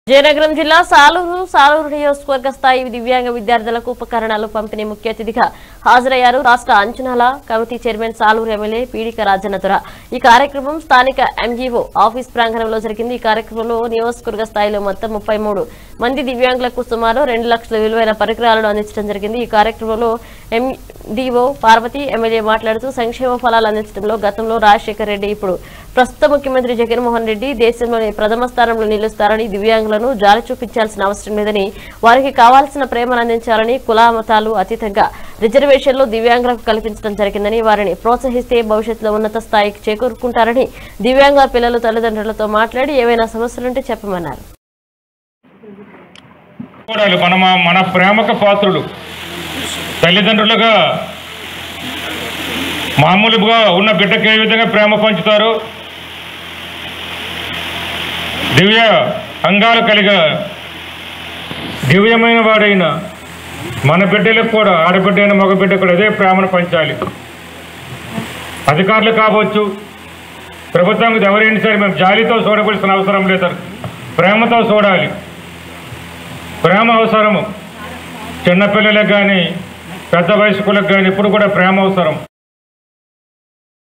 జయనగరం జిల్లా సాలూరు సాలూరు నియోజకవర్గ స్థాయి దివ్యాంగ విద్యార్థులకు ఉపకరణాలు పంపిణీ ముఖ్య అతిథిగా హాజరయ్యారు రాష్ట్ర అంచనాల committee chairman Saluru MLA Peedika Rajannadora ఈ కార్యక్రమం స్థానిక ఎంజీఓ ఆఫీస్ ప్రాంగణంలో జరిగింది ఈ కార్యక్రమంలో నియోజకవర్గ స్థాయిలో మొత్తం ముప్పై మంది దివ్యాంగులకు సుమారు రెండు లక్షల విలువైన పరికరాలను అందించడం జరిగింది ఈ కార్యక్రమంలో ఎండిఓ పార్వతి ఎమ్మెల్యే మాట్లాడుతూ సంక్షేమ ఫలాలు అందించడంలో గతంలో రాజశేఖర్ రెడ్డి ఇప్పుడు ప్రస్తుత ముఖ్యమంత్రి జగన్మోహన్ రెడ్డి దేశంలోని ప్రథమ స్థానంలో నిలుస్తారని దివ్యాంగులను జాలి చూపించాల్సిన అవసరం లేదని వారికి కావాల్సిన ప్రేమను అందించాలని కుల మతాలు అతీతంగా రిజర్వేషన్లు దివ్యాంగులకు కల్పించడం జరిగిందని వారిని ప్రోత్సహిస్తే భవిష్యత్తులో ఉన్నత స్థాయికి చేకూరుకుంటారని దివ్యాంగ పిల్లలు తల్లిదండ్రులతో మాట్లాడి ఏవైనా సమస్యలుంటే చెప్పమన్నారు చూడాలి మన మా- మన ప్రేమకు పాత్రులు తల్లిదండ్రులుగా మామూలుగా ఉన్న బిడ్డకి ఏ విధంగా ప్రేమ పంచుతారో దివ్య అంగాలు కలిగ దివ్యమైన వాడైన మన బిడ్డలకు కూడా ఆడబిడ్డ అయిన మగ బిడ్డ కూడా అదే ప్రేమను పంచాలి అధికారులు కావచ్చు ప్రభుత్వం ఎవరైనా సరే మేము జాలితో చూడవలసిన అవసరం లేదు ప్రేమతో చూడాలి ప్రేమ అవసరము చిన్నపిల్లలకు కానీ పెద్ద వయస్కులకు కానీ ఇప్పుడు కూడా ప్రేమ అవసరం